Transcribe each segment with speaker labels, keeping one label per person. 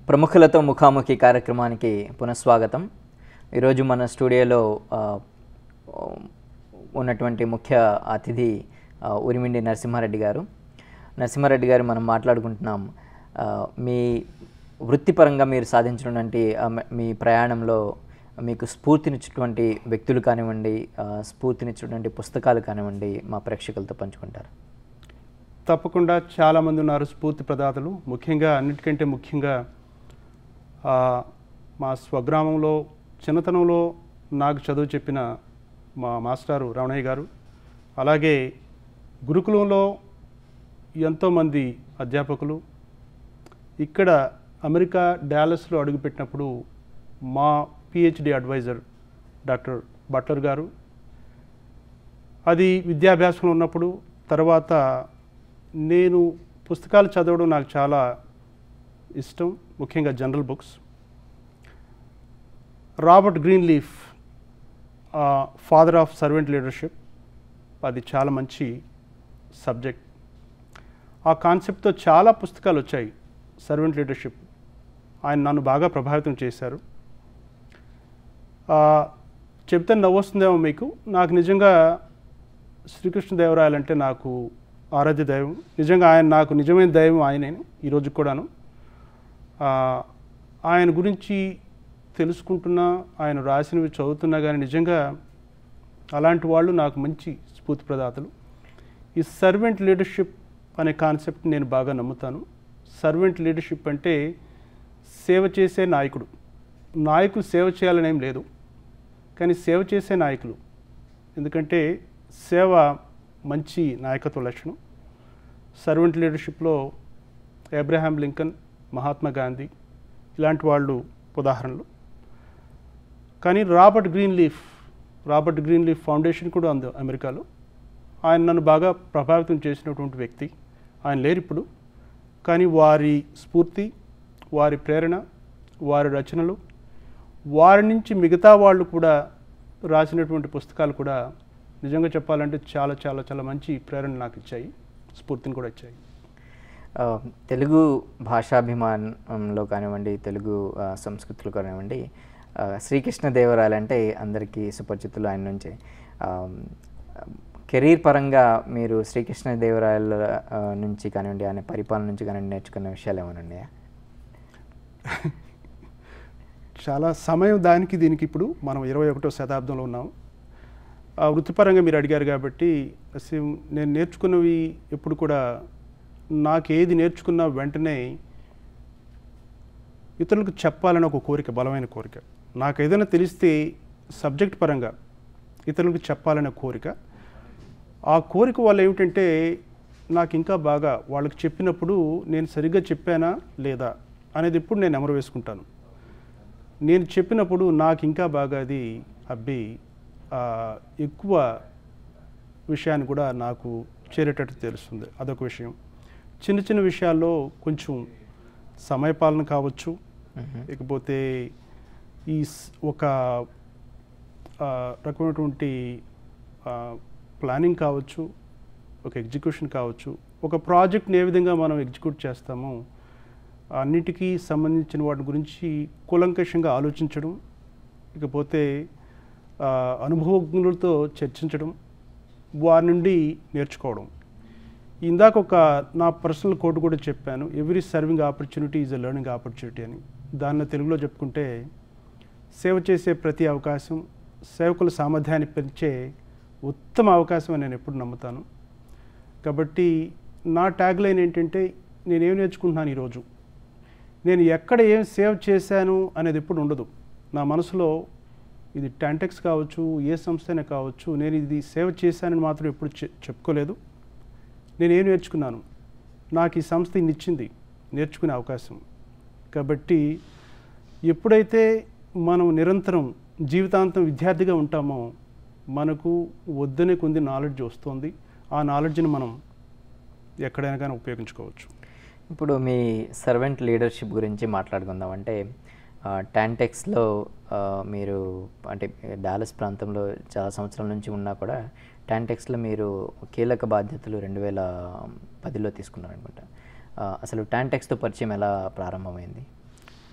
Speaker 1: ప్రముఖులతో ముఖాముఖి కార్యక్రమానికి పునఃస్వాగతం ఈరోజు మన స్టూడియోలో ఆ, ఉన్నటువంటి ముఖ్య అతిథి ఆ, ఉరిమిండి నరసింహారెడ్డి గారు నరసింహారెడ్డి గారు మనం మాట్లాడుకుంటున్నాం ఆ, మీ వృత్తిపరంగా మీరు సాధించినటువంటి ఆ, మ- మీ ప్రయాణంలో మీకు స్ఫూర్తినిచ్చినటువంటి వ్యక్తులు కానివ్వండి ఆ, స్ఫూర్తినిచ్చినటువంటి పుస్తకాలు కానివ్వండి మా ప్రేక్షకులతో పంచుకుంటారు
Speaker 2: తప్పకుండా చాలామంది ఉన్నారు స్ఫూర్తి ప్రదాతలు ముఖ్యంగా అన్నిటికంటే ముఖ్యంగా ఆ, మా స్వగ్రామంలో చిన్నతనంలో నాకు చదువు చెప్పిన మా మాస్టారు రమణయ్య గారు అలాగే గురుకులంలో ఎంతోమంది అధ్యాపకులు ఇక్కడ అమెరికా డాలస్లో అడుగుపెట్టినప్పుడు మా పిహెచ్డి అడ్వైజర్ డాక్టర్ బట్లర్ గారు అది విద్యాభ్యాసంలో ఉన్నప్పుడు తర్వాత నేను పుస్తకాలు చదవడం నాకు చాలా ఇష్టం ముఖ్యంగా general books Robert Greenleaf father of servant leadership అది చాలా మంచి సబ్జెక్ట్ ఆ కాన్సెప్ట్తో చాలా పుస్తకాలు వచ్చాయి సర్వెంట్ లీడర్షిప్ ఆయన నన్ను బాగా ప్రభావితం చేశారు ఆ, చెప్తే నవ్వొస్తుందేమో మీకు నాకు నిజంగా శ్రీకృష్ణదేవరాయలు అంటే నాకు ఆరాధ్య దైవం నిజంగా ఆయన నాకు నిజమైన దైవం ఆయనే ఈరోజు కూడాను ఆ, ఆయన గురించి తెలుసుకుంటున్నా ఆయన రాసినవి చదువుతున్నా కానీ నిజంగా అలాంటి వాళ్ళు నాకు మంచి స్ఫూర్తి ప్రదాతలు ఈ సర్వెంట్ లీడర్షిప్ అనే కాన్సెప్ట్ నేను బాగా నమ్ముతాను సర్వెంట్ లీడర్షిప్ అంటే సేవ చేసే నాయకుడు నాయకులు సేవ చేయాలని ఏం లేదు కానీ సేవ చేసే నాయకులు ఎందుకంటే సేవ మంచి నాయకత్వ లక్షణం సర్వెంట్ లీడర్షిప్లో అబ్రహాం లింకన్ మహాత్మా గాంధీ ఇలాంటి వాళ్ళు ఉదాహరణలు కానీ Robert Greenleaf Robert Greenleaf foundation కూడా ఉంది అమెరికాలో ఆయన నన్ను బాగా ప్రభావితం చేసినటువంటి వ్యక్తి ఆయన లేరు ఇప్పుడు కానీ వారి స్ఫూర్తి వారి ప్రేరణ వారి రచనలు వారి నుంచి మిగతా వాళ్ళు కూడా రాసినటువంటి పుస్తకాలు కూడా నిజంగా చెప్పాలంటే చాలా చాలా చాలా మంచి ప్రేరణ నాకు ఇచ్చాయి స్ఫూర్తిని కూడా ఇచ్చాయి
Speaker 1: ఆ, తెలుగు భాషాభిమానంలో కానివ్వండి తెలుగు ఆ, సంస్కృతిలో కానివ్వండి ఆ, శ్రీకృష్ణదేవరాయలు అంటే అందరికీ సుపరిచితులు ఆయన నుంచి ఆ, కెరీర్ పరంగా మీరు శ్రీకృష్ణదేవరాయల ఆ, నుంచి కానివ్వండి ఆయన పరిపాలన నుంచి కానివ్వండి నేర్చుకున్న విషయాలు ఏమైనా ఉన్నాయా
Speaker 2: చాలా సమయం దానికి దీనికి ఇప్పుడు మనం ఇరవై ఒకటో శతాబ్దంలో ఉన్నాం ఆ వృత్తిపరంగా మీరు అడిగారు కాబట్టి అసలు నేను నేర్చుకున్నవి ఎప్పుడు కూడా నాకు ఏది నేర్చుకున్నా వెంటనే ఇతరులకు చెప్పాలని ఒక కోరిక బలమైన కోరిక నాకు ఏదైనా తెలిస్తే సబ్జెక్ట్ పరంగా ఇతరులకు చెప్పాలనే కోరిక ఆ కోరిక వల్ల ఏమిటంటే నాకు ఇంకా బాగా వాళ్ళకి చెప్పినప్పుడు నేను సరిగ్గా చెప్పానా లేదా అనేది ఎప్పుడు నేను నెమరు వేసుకుంటాను నేను చెప్పినప్పుడు నాకు ఇంకా బాగా అది అబ్బి ఆ, ఎక్కువ విషయాన్ని కూడా నాకు చేరేటట్టు తెలుస్తుంది అదొక విషయం చిన్న చిన్న విషయాల్లో కొంచెం సమయపాలన కావచ్చు ఇకపోతే ఈ స్- ఒక ఆ, రకమైనటువంటి ప్లానింగ్ కావచ్చు ఒక ఎగ్జిక్యూషన్ కావచ్చు ఒక ప్రాజెక్ట్ని ఏ విధంగా మనం ఎగ్జిక్యూట్ చేస్తామో అన్నిటికీ సంబంధించిన వాటి గురించి కూలంకషంగా ఆలోచించడం ఇకపోతే ఆ, అనుభవజ్ఞులతో చర్చించడం వారి నుండి నేర్చుకోవడం ఇందాక ఒక నా పర్సనల్ కోడ్ కూడా చెప్పాను every serving opportunity is a learning opportunity అని దాన్ని తెలుగులో చెప్పుకుంటే సేవ చేసే ప్రతి అవకాశం సేవకుల సామర్థ్యాన్ని పెంచే ఉత్తమ అవకాశం అని నేను ఎప్పుడు నమ్ముతాను కాబట్టి నా ట్యాగ్ లైన్ ఏంటంటే నేనేం నేర్చుకుంటున్నాను ఈరోజు నేను ఎక్కడ ఏం సేవ్ చేశాను అనేది ఎప్పుడు ఉండదు నా మనసులో ఇది టెంటెక్స్ కావచ్చు ఏ సంస్థ అయినా కావచ్చు నేను ఇది సేవ చేశానని మాత్రం ఎప్పుడు చె- చెప్పుకోలేదు నేను ఏం నేర్చుకున్నాను నాకు ఈ సంస్థ ఇన్ని ఇచ్చింది నేర్చుకునే అవకాశం కాబట్టి ఎప్పుడైతే మనం నిరంతరం జీవితాంతం విద్యార్థిగా ఉంటామో మనకు వద్దనే కొంది నాలెడ్జ్ వస్తుంది ఆ నాలెడ్జ్ని మనం ఎక్కడైనా కానీ ఉపయోగించుకోవచ్చు
Speaker 1: ఇప్పుడు మీ సర్వెంట్ లీడర్షిప్ గురించి మాట్లాడుకుందాం అంటే ఆ, టాంటెక్స్లో ఆ, మీరు అంటే డాలస్ ప్రాంతంలో చాలా సంవత్సరాల నుంచి ఉన్నా కూడా టాంటెక్స్లో మీరు కీలక బాధ్యతలు రెండు వేల పదిలో తీసుకున్నారనమాట అసలు టాంటెక్స్తో పరిచయం ఎలా ప్రారంభమైంది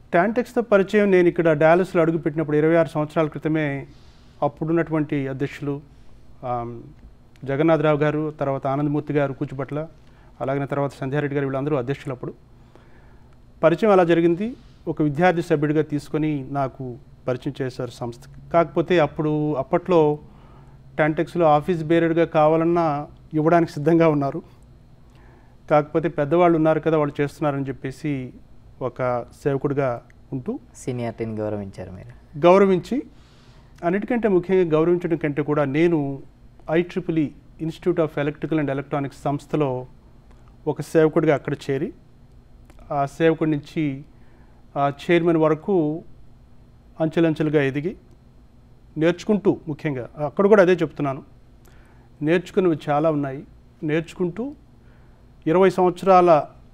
Speaker 2: టాంటెక్స్తో పరిచయం నేను ఇక్కడ డాలస్లో అడుగుపెట్టినప్పుడు ఇరవై ఆరు సంవత్సరాల క్రితమే అప్పుడున్నటువంటి అధ్యక్షులు ఆమ్, జగన్నాథరావు గారు తర్వాత ఆనందమూర్తి గారు కూచిపట్ల అలాగే తర్వాత సంధ్యారెడ్డి గారు వీళ్ళందరూ అధ్యక్షులు అప్పుడు పరిచయం అలా జరిగింది ఒక విద్యార్థి సభ్యుడిగా తీసుకొని నాకు పరిచయం చేశారు సంస్థ కాకపోతే అప్పుడు అప్పట్లో టాంటెక్స్లో ఆఫీస్ బేరర్గా కావాలన్నా ఇవ్వడానికి సిద్ధంగా ఉన్నారు కాకపోతే పెద్దవాళ్ళు ఉన్నారు కదా వాళ్ళు చేస్తున్నారని చెప్పేసి ఒక సేవకుడిగా ఉంటూ
Speaker 1: సీనియారిటీని గౌరవించారు మీరు
Speaker 2: గౌరవించి అన్నిటికంటే ముఖ్యంగా గౌరవించడం కంటే కూడా నేను I triple institute of electrical and electronics సంస్థలో ఒక సేవకుడిగా అక్కడ చేరి ఆ సేవకుడి నుంచి ఆ చైర్మన్ వరకు అంచెలంచెలుగా ఎదిగి నేర్చుకుంటూ ముఖ్యంగా అక్కడ కూడా అదే చెప్తున్నాను నేర్చుకున్నవి చాలా ఉన్నాయి నేర్చుకుంటూ ఇరవై సంవత్సరాల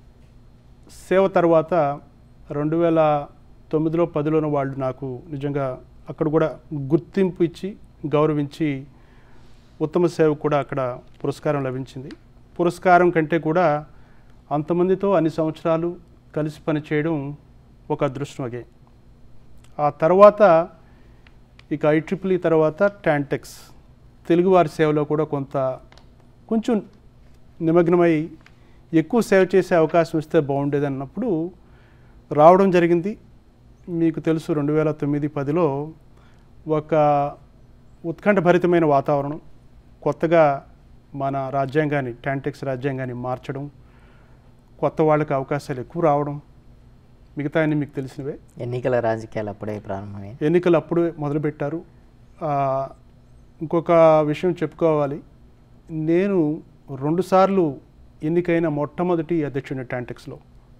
Speaker 2: సేవ తర్వాత రెండు వేల తొమ్మిదిలో పదిలోనో వాళ్ళు నాకు నిజంగా అక్కడ కూడా గుర్తింపు ఇచ్చి గౌరవించి ఉత్తమ సేవకు కూడా అక్కడ పురస్కారం లభించింది పురస్కారం కంటే కూడా అంతమందితో అన్ని సంవత్సరాలు కలిసి పనిచేయడం ఒక అదృష్టం అగే ఆ తర్వాత ఇక ఐట్రిపుల్ తర్వాత టాంటెక్స్ తెలుగువారి సేవలో కూడా కొంత కొంచెం నిమగ్నమై ఎక్కువ సేవ చేసే అవకాశం ఇస్తే బాగుండేది అన్నప్పుడు రావడం జరిగింది మీకు తెలుసు రెండు వేల తొమ్మిది పదిలో ఒక ఉత్కంఠభరితమైన వాతావరణం కొత్తగా మన రాజ్యాంగాన్ని టాంటెక్స్ రాజ్యాంగాన్ని మార్చడం కొత్త వాళ్ళకి అవకాశాలు ఎక్కువ రావడం మిగతా అన్ని మీకు తెలిసినవే
Speaker 1: ఎన్నికల రాజకీయాలు అప్పుడే ప్రారంభమయ్యాయి
Speaker 2: ఎన్నికలు అప్పుడు మొదలుపెట్టారు ఆ, ఇంకొక విషయం చెప్పుకోవాలి నేను రెండుసార్లు ఎన్నికైన మొట్టమొదటి అధ్యక్షుడిని టాంటెక్స్లో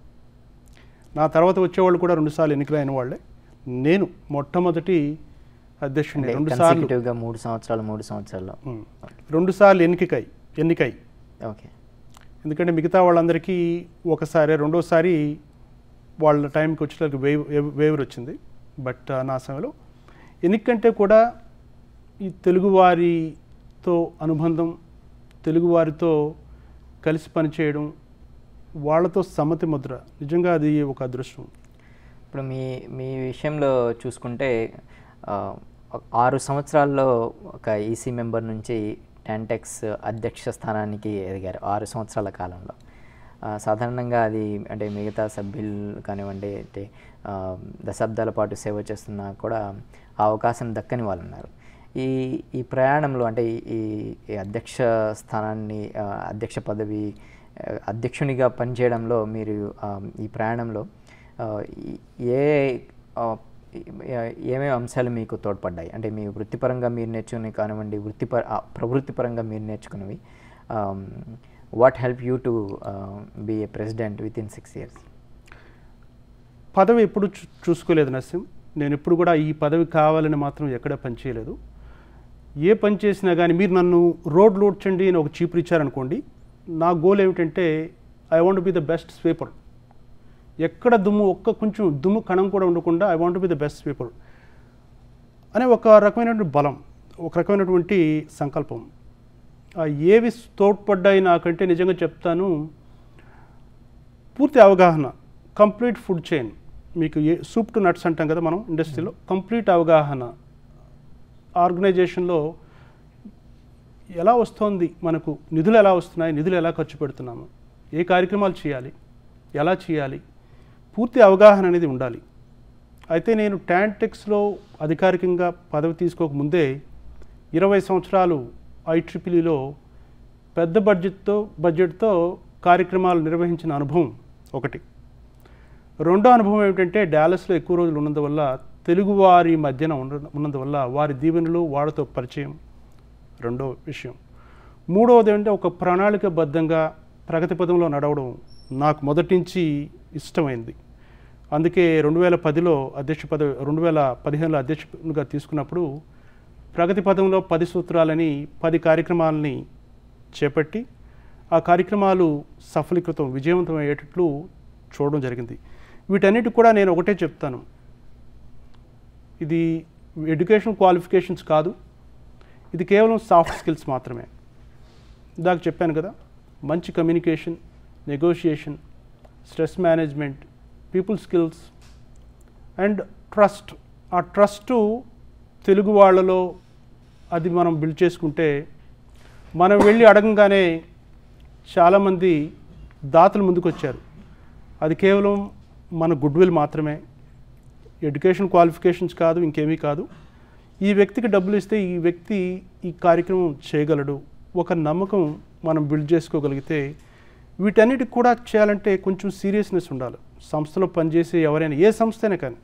Speaker 2: నా తర్వాత వచ్చేవాళ్ళు కూడా రెండుసార్లు ఎన్నికలైన వాళ్ళే నేను మొట్టమొదటి అధ్యక్షుడిని
Speaker 1: అంటే
Speaker 2: రెండుసార్లు
Speaker 1: consecutive గా మూడు సంవత్సరాలు మూడు సంవత్సరాల్లో
Speaker 2: ఉమ్, రెండుసార్లు ఎన్నికై ఎన్నికై
Speaker 1: ఓకే
Speaker 2: ఎందుకంటే మిగతా వాళ్ళందరికీ ఒకసారి రెండోసారి వాళ్ళ టైంకి వచ్చేసరికి వేవ్ వేవర్ వచ్చింది బట్ ఆ, నా సమయంలో ఎన్నికంటే కూడా ఈ తెలుగువారితో అనుబంధం తెలుగువారితో కలిసి పనిచేయడం వాళ్ళతో సమ్మతి ముద్ర నిజంగా అది ఒక అదృష్టం
Speaker 1: ఇప్పుడు మీ మీ విషయంలో చూసుకుంటే ఆ, ఒక ఆరు సంవత్సరాల్లో ఒక ఈసీ మెంబర్ నుంచి టెన్టెక్స్ అధ్యక్ష స్థానానికి ఎదిగారు ఆరు సంవత్సరాల కాలంలో ఆ, సాధారణంగా అది అంటే మిగతా సభ్యులు కానివ్వండి అంటే ఆ, దశాబ్దాల పాటు సేవ చేస్తున్నా కూడా ఆ అవకాశం దక్కని వాళ్ళు ఉన్నారు ఈ ఈ ప్రయాణంలో అంటే ఈ- ఈ ఈ అధ్యక్ష స్థానాన్ని ఆ, అధ్యక్ష పదవి ఆ, అధ్యక్షునిగా పనిచేయడంలో మీరు ఆ, ఈ ప్రయాణంలో ఆ, ఈ- ఏ ఆ, ఈ- ఏమేమి అంశాలు మీకు తోడ్పడ్డాయి అంటే మీ వృత్తిపరంగా మీరు నేర్చుకుని కానివ్వండి వృత్తిపర ఆ, ప్రవృత్తిపరంగా మీరు నేర్చుకున్నవి what help you to be a president within six years
Speaker 2: పదవి ఎప్పుడు చూ- చూసుకోలేదు నరసింహ్ నేను ఎప్పుడు కూడా ఈ పదవి కావాలని మాత్రం ఎక్కడ పనిచేయలేదు ఏ పని చేసినా కానీ మీరు నన్ను రోడ్ లోడ్చండి అని ఒక చీపురు ఇచ్చారనుకోండి నా గోల్ ఏమిటంటే I want be the best sweeper ఎక్కడ దుమ్ము ఒక్క కొంచెం దుమ్ము కణం కూడా ఉండకుండా I want be the best sweeper అనే ఒక రకమైనటువంటి బలం ఒక రకమైనటువంటి సంకల్పం ఆ ఏవి తోడ్పడ్డాయి నాకంటే నిజంగా చెప్తాను పూర్తి అవగాహన కంప్లీట్ ఫుడ్ చైన్ మీకు ఏ సూప్ టు నట్స్ అంటాం కదా మనం ఇండస్ట్రీలో కంప్లీట్ అవగాహన ఆర్గనైజేషన్లో ఎలా వస్తోంది మనకు నిధులు ఎలా వస్తున్నాయి నిధులు ఎలా ఖర్చు పెడుతున్నాము ఏ కార్యక్రమాలు చేయాలి ఎలా చేయాలి పూర్తి అవగాహన అనేది ఉండాలి అయితే నేను టాంటెక్స్లో అధికారికంగా పదవి తీసుకోకముందే ఇరవై సంవత్సరాలు ఐట్రిపిలిలో పెద్ద బడ్జెట్తో బడ్జెట్తో కార్యక్రమాలు నిర్వహించిన అనుభవం ఒకటి రెండో అనుభవం ఏమిటంటే డాలస్లో ఎక్కువ రోజులు ఉన్నందువల్ల తెలుగువారి మధ్యన ఉన్న ఉన్నందువల్ల వారి దీవెనలు వాళ్ళతో పరిచయం రెండో విషయం మూడవది ఏంటంటే ఒక ప్రణాళికబద్ధంగా ప్రగతి పదంలో నడవడం నాకు మొదటి నుంచి ఇష్టమైంది అందుకే రెండు వేల పదిలో అధ్యక్ష పదవి రెండు వేల పదిహేనులో అధ్యక్షునిగా తీసుకున్నప్పుడు ప్రగతి పదంలో పది సూత్రాలని పది కార్యక్రమాలని చేపట్టి ఆ కార్యక్రమాలు సఫలీకృతం విజయవంతం అయ్యేటట్లు చూడడం జరిగింది వీటన్నిటికి కూడా నేను ఒకటే చెప్తాను ఇది ఎడ్యుకేషన్ క్వాలిఫికేషన్స్ కాదు ఇది కేవలం సాఫ్ట్ స్కిల్స్ మాత్రమే ఇందాక చెప్పాను కదా మంచి communication negotiation stress management people skills and trust ఆ ట్రస్ట్ తెలుగు వాళ్ళలో అది మనం బిల్డ్ చేసుకుంటే మనం వెళ్ళి అడగంగానే చాలామంది దాతలు ముందుకు వచ్చారు అది కేవలం మన గుడ్ విల్ మాత్రమే ఎడ్యుకేషన్ క్వాలిఫికేషన్స్ కాదు ఇంకేమీ కాదు ఈ వ్యక్తికి డబ్బులు ఇస్తే ఈ వ్యక్తి ఈ కార్యక్రమం చేయగలడు ఒక నమ్మకం మనం బిల్డ్ చేసుకోగలిగితే వీటన్నిటికి కూడా చేయాలంటే కొంచెం సీరియస్నెస్ ఉండాలి సంస్థలో పనిచేసే ఎవరైనా ఏ సంస్థ అయినా కానీ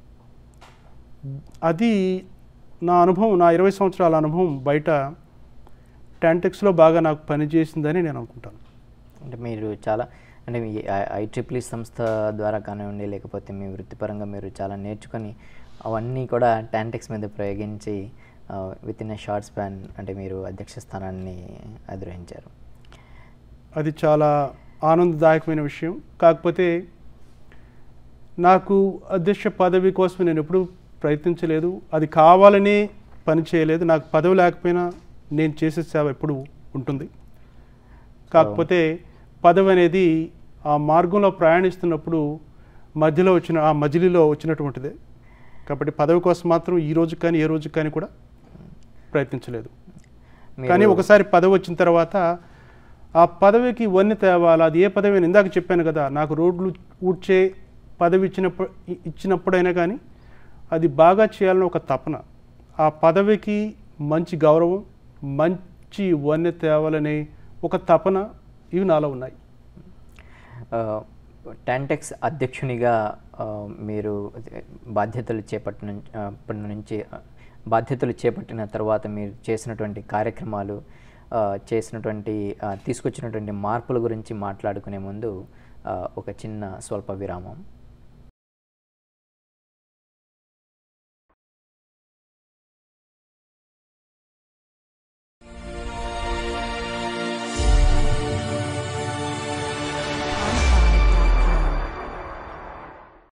Speaker 2: అది నా అనుభవం నా ఇరవై సంవత్సరాల అనుభవం బయట టెన్టెక్స్లో బాగా నాకు పనిచేసిందని నేను అనుకుంటాను
Speaker 1: అంటే మీరు చాలా అంటే మీ ఐట్రిప్లీ సంస్థ ద్వారా కానివ్వండి లేకపోతే మీ వృత్తిపరంగా మీరు చాలా నేర్చుకొని అవన్నీ కూడా టాంటెక్స్ మీద ప్రయోగించి within a short span అంటే మీరు అధ్యక్ష స్థానాన్ని అధిరోహించారు
Speaker 2: అది చాలా ఆనందదాయకమైన విషయం కాకపోతే నాకు అధ్యక్ష పదవి కోసం నేను ఎప్పుడూ ప్రయత్నించలేదు అది కావాలని పని చేయలేదు నాకు పదవి లేకపోయినా నేను చేసే సేవ ఎప్పుడు ఉంటుంది కాకపోతే పదవి అనేది ఆ మార్గంలో ప్రయాణిస్తున్నప్పుడు మధ్యలో వచ్చిన ఆ మజిలీలో వచ్చినటువంటిదే కాబట్టి పదవి కోసం మాత్రం ఈ రోజు కానీ ఏ రోజు కానీ కూడా ప్రయత్నించలేదు
Speaker 1: మీరు-
Speaker 2: కానీ ఒకసారి పదవి వచ్చిన తర్వాత ఆ పదవికి వన్నె తేవాలి అది ఏ పదవి అని ఇందాక చెప్పాను కదా నాకు రోడ్లు ఊడ్చే పదవి ఇచ్చినప్పుడు ఇచ్చినప్పుడైనా కానీ అది బాగా చేయాలని ఒక తపన ఆ పదవికి మంచి గౌరవం మంచి వన్నె తేవాలనే ఒక తపన ఇవి నాలో ఉన్నాయి
Speaker 1: టాంటెక్స్ అధ్యక్షునిగా ఆ, మీరు బాధ్యతలు చేపట్టిన ఆ, అప్పటి నుంచి ఆ, బాధ్యతలు చేపట్టిన తర్వాత మీరు చేసినటువంటి కార్యక్రమాలు ఆ, చేసినటువంటి ఆ, తీసుకొచ్చినటువంటి మార్పుల గురించి మాట్లాడుకునే ముందు ఆ, ఒక చిన్న స్వల్ప విరామం